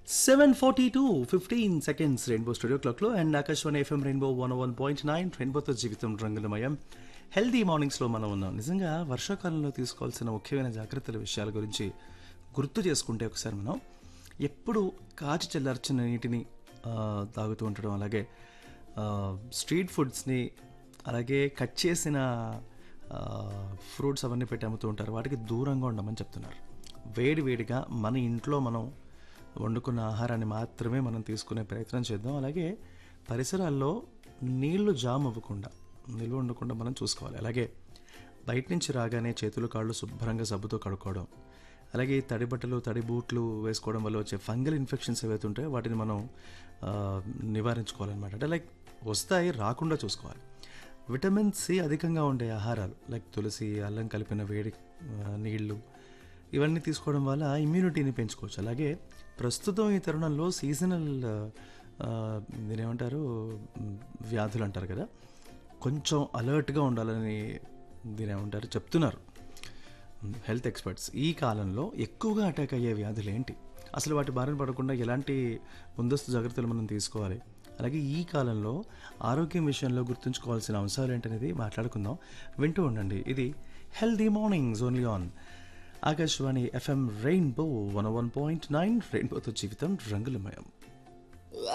seven forty two fifteen seconds rainbow studio క్లాక్లో and Akashvani FM rainbow one one point nine రెయిన్బోతో జీవితం రంగులమయం healthy మార్నింగ్స్లో మనం ఉన్నాం నిజంగా వర్షాకాలంలో తీసుకోవాల్సిన ముఖ్యమైన జాగ్రత్తల విషయాల గురించి గుర్తు చేసుకుంటే ఒకసారి మనం ఎప్పుడు కాచి చల్లార్చిన నీటిని ఆ, తాగుతూ ఉండడం అలాగే ఆ, స్ట్రీట్ ఫుడ్స్ని అలాగే కట్ చేసిన ఆ, ఫ్రూట్స్ అవన్నీ పెట్టి అమ్ముతూ ఉంటారు వాటికి దూరంగా ఉండమని చెప్తున్నారు వేడి వేడిగా మన ఇంట్లో మనం వండుకున్న ఆహారాన్ని మాత్రమే మనం తీసుకునే ప్రయత్నం చేద్దాం అలాగే పరిసరాల్లో నీళ్లు జామ్ అవ్వకుండా నిల్వ ఉండకుండా మనం చూసుకోవాలి అలాగే బయట నుంచి రాగానే చేతులు కాళ్ళు శుభ్రంగా సబ్బుతో కడుక్కోవడం అలాగే ఈ తడి బట్టలు తడి బూట్లు వేసుకోవడం వల్ల వచ్చే ఫంగల్ ఇన్ఫెక్షన్స్ ఏవైతే ఉంటాయో వాటిని మనం ఆ, నివారించుకోవాలన్నమాట అంటే లైక్ వస్తాయి రాకుండా చూసుకోవాలి విటమిన్ సి అధికంగా ఉండే ఆహారాలు లైక్ తులసి అల్లం కలిపిన వేడి ఆ, నీళ్లు ఇవన్నీ తీసుకోవడం వల్ల ఇమ్యూనిటీని పెంచుకోవచ్చు అలాగే ప్రస్తుతం ఈ తరుణంలో సీజనల్ దీని ఏమంటారు మ్, వ్యాధులు అంటారు కదా కొంచెం అలర్ట్గా ఉండాలని దీని ఏమంటారు చెప్తున్నారు హెల్త్ ఎక్స్పర్ట్స్ ఈ కాలంలో ఎక్కువగా అటాక్ అయ్యే వ్యాధులు ఏంటి అసలు వాటి బారిన పడకుండా ఎలాంటి ముందస్తు జాగ్రత్తలు మనం తీసుకోవాలి అలాగే ఈ కాలంలో ఆరోగ్యం విషయంలో గుర్తుంచుకోవాల్సిన అంశాలు ఏంటనేది మాట్లాడుకుందాం వింటూ ఉండండి ఇది healthy mornings only on Akashvani FM rainbow one one point nine రెయిన్బోతో జీవితం రంగులమయం